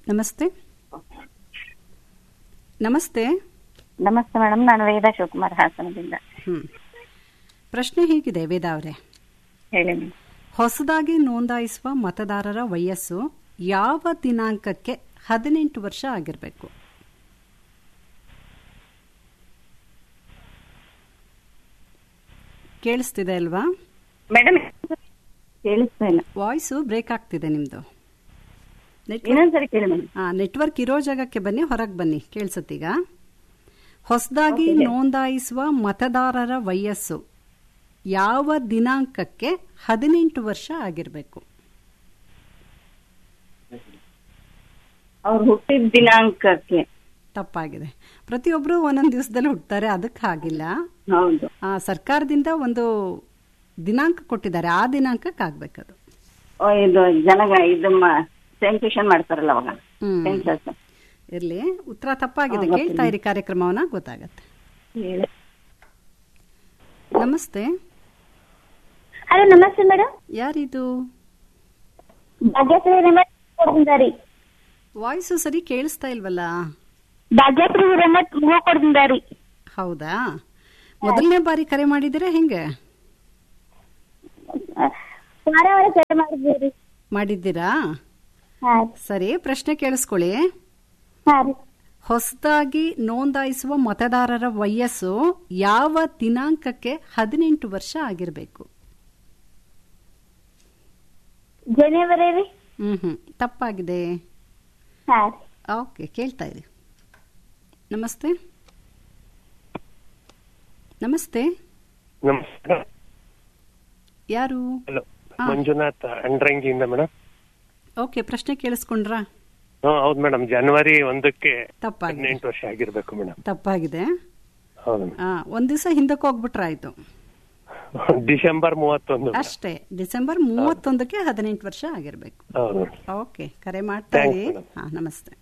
ನಮಸ್ತೆ ನಮಸ್ತೆ ನಮಸ್ತೆ ಮೇಡಮ್ ನಾನು ವೇದ ಶಿವಕುಮಾರ್ ಹಾಸನದಿಂದ ಹ್ಮ್ ಪ್ರಶ್ನೆ ಹೀಗಿದೆ ವೇದ ಅವರೇ ಹೇಳಿ ಮೇಡಮ್ ಹೊಸದಾಗಿ ನೋಂದಾಯಿಸುವ ಮತದಾರರ ವಯಸ್ಸು ಯಾವ ದಿನಾಂಕಕ್ಕೆ ಹದಿನೆಂಟು ವರ್ಷ ಆಗಿರಬೇಕು ಕೇಳಿಸ್ತಿದೆ ಅಲ್ವಾ ಮೇಡಮ್ ಕೇಳಿಸ್ತಾ ಇಲ್ಲ ವಾಯ್ಸು ಬ್ರೇಕ್ ಆಗ್ತಿದೆ ನಿಮ್ದು ನೆಟ್ವರ್ಕ್ ಇನ್ನೊಂದ್ಸರಿ ಕೇಳಿ ಮೇಡಮ್ ಆ ನೆಟ್ವರ್ಕ್ ಇರೋ ಜಾಗಕ್ಕೆ ಬನ್ನಿ ಹೊರಗೆ ಬನ್ನಿ ಕೇಳಿಸುತ್ತೀಗ ಹೊಸದಾಗಿ ನೋಂದಾಯಿಸುವ ಮತದಾರರ ವಯಸ್ಸು ಯಾವ ದಿನಾಂಕಕ್ಕೆ ಹದಿನೆಂಟು ವರ್ಷ ಆಗಿರಬೇಕು ಅವ್ರು ಹುಟ್ಟಿದ ದಿನಾಂಕಕ್ಕೆ ತಪ್ಪಾಗಿದೆ ಪ್ರತಿಯೊಬ್ಬರು ಒಂದೊಂದು ದಿವಸದಲ್ಲಿ ಹುಟ್ಟುತ್ತಾರೆ ಅದಕ್ಕೆ ಆಗಿಲ್ಲ ಹೌದು ಆ, ಸರ್ಕಾರದಿಂದ ಒಂದು ದಿನಾಂಕ ಕೊಟ್ಟಿದ್ದಾರೆ ಆ ದಿನಾಂಕಕ್ಕೆ ಆಗ್ಬೇಕದು ಓ, ಇದು ಜನಗ ಇದು ಸೆನ್ಸೇಷನ್ ಮಾಡ್ತಾರಲ್ಲ ಅವಾಗ ಹ್ಮ್ ಸೆನ್ಸಸ್ ಇರ್ಲಿ ಉತ್ತರ ತಪ್ಪಾಗಿದೆ ಹಾ, ಗೊತ್ತಿಲ್ಲ. ಕೇಳ್ತಾ ಇರಿ ಕಾರ್ಯಕ್ರಮವನ್ನ ಗೊತ್ತಾಗತ್ತೆ ಹೇಳಿ ನಮಸ್ತೆ ಹಲೋ ನಮಸ್ತೆ ಮೇಡಮ್ ಯಾರಿದು ಭಾಗ್ಯಶ್ರೀ ರೆಮಟ್ ಕೊಡ್ತಿದ್ದಾರೆ ವಾಯ್ಸು ಸರಿ ಕೇಳಿಸ್ತಾ ಇಲ್ವಲ್ಲ ಭಾಗ್ಯಶ್ರೀ ರೆಮಟ್ ಹೂ ಕೊಡ್ತಿದ್ದಾರೆ ಹೌದಾ ಮೊದಲನೇ ಬಾರಿ ಕರೆ ಮಾಡಿದ್ದೀರಾ ಹೆಂಗೆ ವಾರ ವಾರ ಸೇವೆ ಮಾಡಿದ್ದೀರಿ ಮಾಡಿದ್ದೀರಾ ಹಾ ಸರಿ ಪ್ರಶ್ನೆ ಕೇಳಿಸ್ಕೊಳ್ಳಿ ಹಾ ರೀ ಹೊಸದಾಗಿ ನೋಂದಾಯಿಸುವ ಮತದಾರರ ವಯಸ್ಸು ಯಾವ ದಿನಾಂಕಕ್ಕೆ ಹದಿನೆಂಟು ವರ್ಷ ಆಗಿರಬೇಕು ಜನವರಿ ರೀ ಹ್ಮ್ ಹ್ಮ್ ತಪ್ಪಾಗಿದೆ ಹಾ ರೀ ಓಕೆ ಕೇಳ್ತಾ ಇರಿ ನಮಸ್ತೆ ನಮಸ್ತೆ ನಮಸ್ಕಾರ ಯಾರು ಹಲೋ ಹಾ. ಮಂಜುನಾಥ್ ಅಂಡ್ರಂಗಿಯಿಂದ ಮೇಡಮ್ ಓಕೆ ಪ್ರಶ್ನೆ ಕೇಳಿಸ್ಕೊಂಡ್ರಾ ಹಾ ಹೌದು ಮೇಡಮ್ ಜನವರಿ ಒಂದಕ್ಕೆ ತಪ್ಪಾಗಿದೆ ಹದಿನೆಂಟು ವರ್ಷ ಆಗಿರ್ಬೇಕು ಮೇಡಮ್ ತಪ್ಪಾಗಿದೆ ಹೌದು ಆ, ಒಂದ್ ದಿವಸ ಹಿಂದಕ್ಕೆ ಹೋಗ್ಬಿಟ್ರಾಯ್ತು ಡಿಸೆಂಬರ್ ಮೂವತ್ತೊಂದು madam. ಅಷ್ಟೇ ಡಿಸೆಂಬರ್ ಮೂವತ್ತೊಂದಕ್ಕೆ ಹದಿನೆಂಟು ವರ್ಷ ಆಗಿರ್ಬೇಕು ಹೌದು ಓಕೆ ಕರೆ ಮಾಡ್ತಾ Thanks, ಇರಿ madam. ಹಾ ನಮಸ್ತೆ